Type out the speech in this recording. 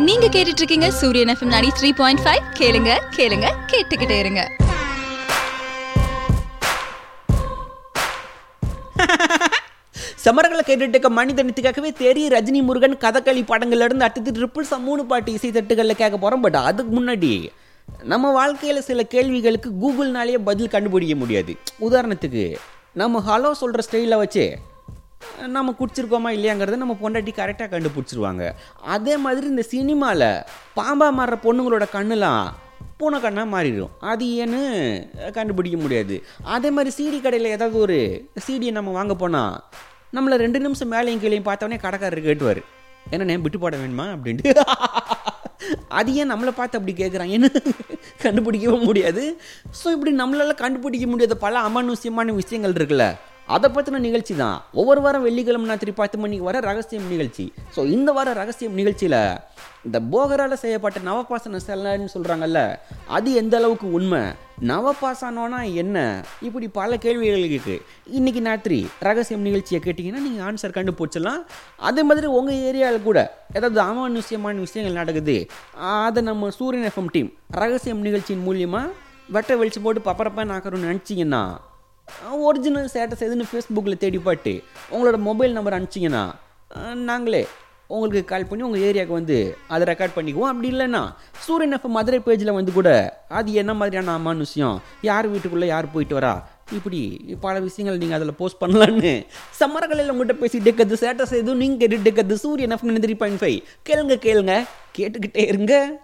நீங்க கேட்டுட்டு இருக்கீங்க சூரியன் எஃப்எம் 93.5 த்ரீ பாயிண்ட் ஃபைவ் கேளுங்க கேளுங்க கேட்டுக்கிட்டே இருங்க சமரங்களை கேட்டுட்டு இருக்க மனிதனத்துக்காகவே தெரிய ரஜினி முருகன் கதகளி படங்கள்ல இருந்து அடுத்தது ட்ரிபிள் சம் மூணு பாட்டு இசை தட்டுகளில் கேட்க போகிறோம் பட் அதுக்கு முன்னாடி நம்ம வாழ்க்கையில் சில கேள்விகளுக்கு கூகுள்னாலேயே பதில் கண்டுபிடிக்க முடியாது உதாரணத்துக்கு நம்ம ஹலோ சொல்கிற ஸ்டைலில் வச்சு நம்ம குடிச்சிருக்கோமா இல்லையாங்கிறத நம்ம பொண்டாட்டி கரெக்டாக கண்டுபிடிச்சிருவாங்க அதே மாதிரி இந்த சினிமாவில் பாம்பா மாறுற பொண்ணுங்களோட கண்ணுலாம் பூனை கண்ணாக மாறிடும் அது ஏன்னு கண்டுபிடிக்க முடியாது அதே மாதிரி சிடி கடையில் ஏதாவது ஒரு சிடியை நம்ம வாங்க போனால் நம்மளை ரெண்டு நிமிஷம் மேலேயும் கீழேயும் பார்த்தோன்னே கடைக்காரர் கேட்டுவார் என்ன விட்டு போட வேணுமா அப்படின்ட்டு அது ஏன் நம்மளை பார்த்து அப்படி கேட்குறான் என்ன கண்டுபிடிக்கவும் முடியாது ஸோ இப்படி நம்மளால கண்டுபிடிக்க முடியாத பல அமானுஷ்யமான விஷயங்கள் இருக்குல்ல அதை பற்றின நிகழ்ச்சி தான் ஒவ்வொரு வாரம் வெள்ளிக்கிழமை ராத்திரி பத்து மணிக்கு வர ரகசியம் நிகழ்ச்சி ஸோ இந்த வார ரகசியம் நிகழ்ச்சியில் இந்த போகரால் செய்யப்பட்ட நவபாசன செல்லன்னு சொல்கிறாங்கல்ல அது எந்த அளவுக்கு உண்மை நவபாசனம்னா என்ன இப்படி பல கேள்விகள் இருக்கு இன்னைக்கு ராத்திரி ரகசியம் நிகழ்ச்சியை கேட்டிங்கன்னா நீங்கள் ஆன்சர் கண்டுபிடிச்சிடலாம் அதே மாதிரி உங்கள் ஏரியாவில் கூட ஏதாவது அமானுஷ்யமான விஷயங்கள் நடக்குது அதை நம்ம சூரியன் எஃப்எம் டீம் ரகசியம் நிகழ்ச்சியின் மூலியமாக வெட்ட வெளிச்சு போட்டு பப்பரப்பா நாக்கணும்னு நினச்சிங்கன்னா ஒரிஜினல் ஸ்டேட்டஸ் எதுன்னு ஃபேஸ்புக்கில் தேடி பாட்டு உங்களோட மொபைல் நம்பர் அனுப்பிச்சிங்கன்னா நாங்களே உங்களுக்கு கால் பண்ணி உங்கள் ஏரியாவுக்கு வந்து அதை ரெக்கார்ட் பண்ணிக்குவோம் அப்படி இல்லைன்னா சூரியன் எஃப்எம் மதுரை பேஜில் வந்து கூட அது என்ன மாதிரியான அமானுஷ்யம் யார் வீட்டுக்குள்ளே யார் போயிட்டு வரா இப்படி பல விஷயங்கள் நீங்கள் அதில் போஸ்ட் பண்ணலான்னு சம்மரங்களில் உங்கள்கிட்ட பேசிட்டு இருக்கிறது ஸ்டேட்டஸ் எதுவும் நீங்கள் கேட்டுட்டு இருக்கிறது சூரியன் எஃப்எம் த்ரீ பாயிண்ட் ஃபைவ் கேளுங்க கேளுங்க கேட்டுக்கிட்டே இருங்க